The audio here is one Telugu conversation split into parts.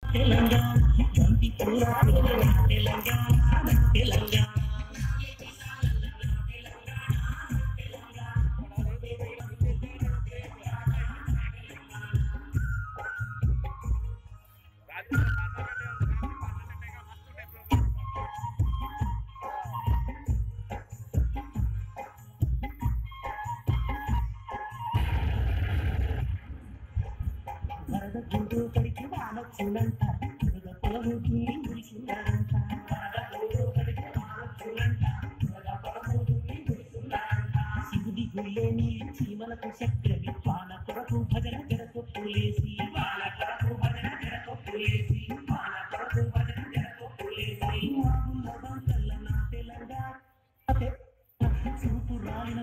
తెలంగాణ బంతి పూల తెలంగాణ తెలంగాణ వరద గుండు కడికి వాన పూలంట వరద పొలముకి మురిసిందంట వరద గుండు కడికి వాన పూలంట వరద పొలముకి మురిసిందంట శివుడి గుళ్ళేని చీమలకు చక్రవి వాన కొరకు భజన జరకు పూలేసి వాన కొరకు భజన జరకు పూలేసి వాన కొరకు భజన జరకు పూలేసి వాగుల వంకల నా తెలంగాణ చూపు రాలిన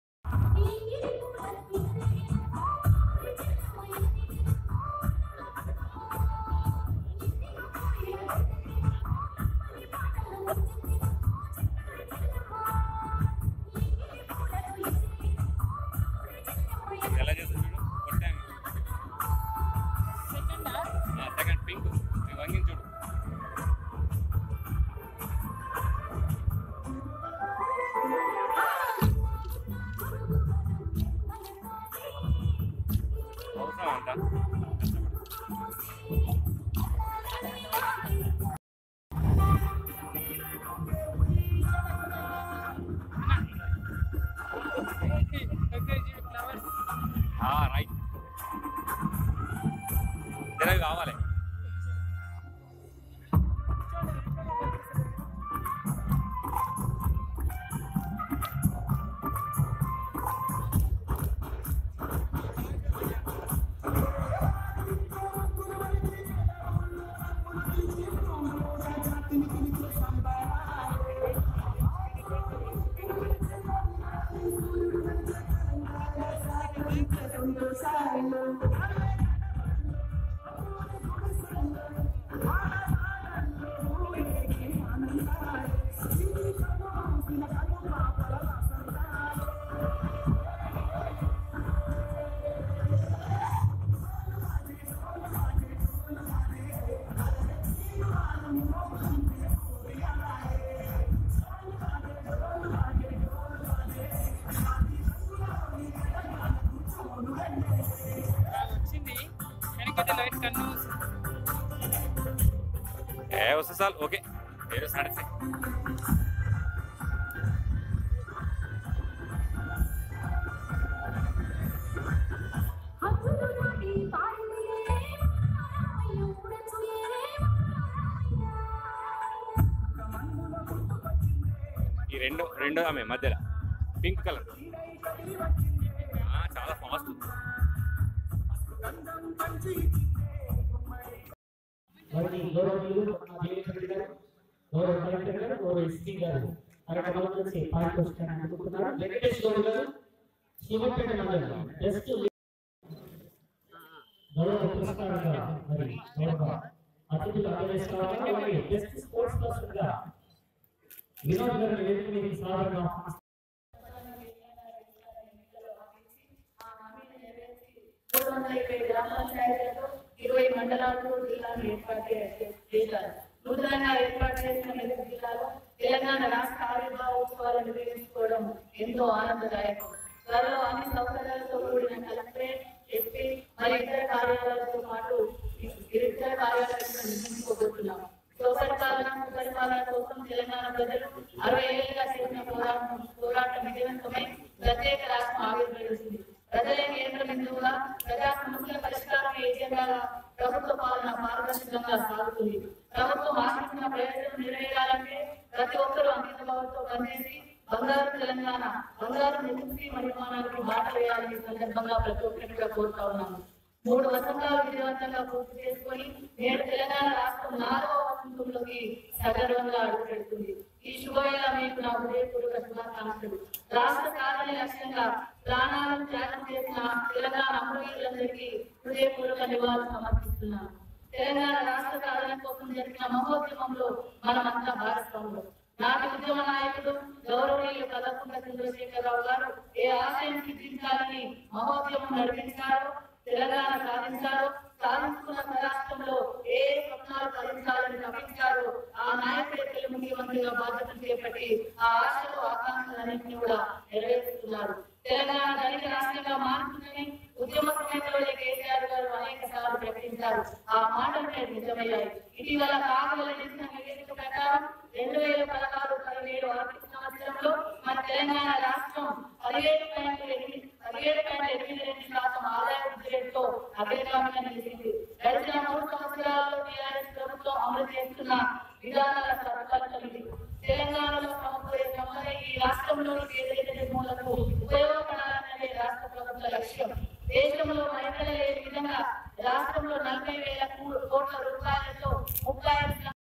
ఎలా చేస్తుంది చూడు కొట్టాను సెకండ్ పింక్ వంగిన చూడు అవసరం అంట రైట్ ఇరవై కావాలి వచ్చింది వెనకటి లైట్ కన్ను ఏ వస్తా సార్ ఓకే ఏదో సాడసే ఈ రెండు రెండో ఆమె మధ్యలో పింక్ కలర్ చాలా ఫాస్ట్ మరి గౌరవనీయులు మన దేవేంద్ర గారు గౌరవ కలెక్టర్ గారు గౌరవ ఎస్పీ గారు అరవై నుంచి పార్టీ వస్తారని అనుకుంటున్నారు వెంకటేష్ గౌడ్ గారు శివపేట మండలం బెస్ట్ గౌరవ పురస్కారంగా మరి గౌరవ అతిథులు అందజేస్తున్నారు అలాగే బెస్ట్ స్పోర్ట్స్ పర్సన్ గా వినోద్ గారిని వేదిక మీదకి సాధారణ మూడు వందల ఇరవై గ్రామ పంచాయతీలతో ఇరవై మండలాలతో జిల్లాను ఏర్పాటు చే- చేశారు నూతనంగా ఏర్పాటు చేసిన మెదక్ జిల్లాలో తెలంగాణ రాష్ట్ర ఆవిర్భావ ఉత్సవాలు నిర్వహించుకోవడం ఎంతో ఆనందదాయకం త్వరలో అన్ని సౌకర్యాలతో కూడిన కలెక్టరేట్ ఎస్పీ మరి ఇతర కార్యాలయాలతో పాటు ఇతర కార్యాలయాలను నిర్మించుకోబోతున్నాం సుపరిపాలన సుపరిపాలన కోసం తెలంగాణ ప్రజలు అరవై ఏళ్ళుగా చేసిన పోరాటం పోరాటం విజయవంతమై ప్రత్యేక రాష్ట్రం ఆవిర్భవించింది ప్రజలే కేంద్ర బిందువుగా ప్రజా సమస్యల పరిష్కారం ఏజెండాగా ప్రభుత్వ పాలన పారదర్శకంగా సాగుతుంది ప్రభుత్వం ఆశించిన ప్రయోజనం నెరవేరాలంటే ప్రతి ఒక్కరూ అంకిత భావంతో పనిచేసి బంగారు తెలంగాణ బంగారు నివృత్తి నిర్మాణానికి బాట వేయాలని ఈ సందర్భంగా ప్రతి ఒక్కరిగా కోరుతా ఉన్నాను మూడు వసంతాలు విజయవంతంగా పూర్తి చేసుకొని నేడు తెలంగాణ రాష్ట్రం నాలుగవ వసంతంలోకి సగర్వంగా అడుగుపెడుతుంది ఈ శుభవేళ మీకు నా హృదయపూర్వక శుభాకాంక్షలు రాష్ట్ర సాధన లక్ష్యంగా ప్రాణాలను త్యాగం చేసిన తెలంగాణ అమరవీరులందరికీ హృదయపూర్వక నివాళులు సమర్పిస్తున్నాను తెలంగాణ రాష్ట్ర సాధన కోసం జరిగిన మహోద్యమంలో మనమంతా భాగస్వాములు నాటి ఉద్యమ నాయకుడు గౌరవనీయులు కదకుండా చంద్రశేఖరరావు గారు ఏ ఆశయం సిద్ధించాలని మహోద్యమం నడిపించారో తెలంగాణ సాధించారో సాధించుకున్న రాష్ట్రంలో ఏ ఒక్క పెట్టి ఆ ఆశలు ఆకాంక్షలన్నింటినీ కూడా నెరవేరుస్తున్నారు తెలంగాణ ధనిక రాష్ట్రంగా మారుతుందని ఉద్యమ సమయంలో కేసీఆర్ గారు అనేక సార్లు ప్రకటించారు ఆ మాటలు నేడు నిజమయ్యాయి ఇటీవల కాగుల చేసిన నివేదిక ప్రకారం రెండు వేల పదహారు పదిహేడు ఆర్థిక సంవత్సరంలో మన తెలంగాణ రాష్ట్రం పదిహేడు పాయింట్ ఎనిమిది పదిహేడు పాయింట్ ఎనిమిది రెండు శాతం ఆదాయ వృద్ధి రేటుతో అగ్రగామిగా నిలిచింది గడిచిన మూడు సంవత్సరాల్లో టీఆర్ఎస్ ప్రభుత్వం అమలు చేస్తున్న విధానాల సత్ఫలితం ఇది తెలంగాణలో సమకూరే సంపద ఈ రాష్ట్రంలోని పేద నిర్మూలనకు ఉపయోగపడాలన్నదే రాష్ట్ర ప్రభుత్వ లక్ష్యం దేశంలో మహిళలు లేని విధంగా రాష్ట్రంలో నలభై వేల కోట్ల రూపాయలతో ముప్పై ఐదు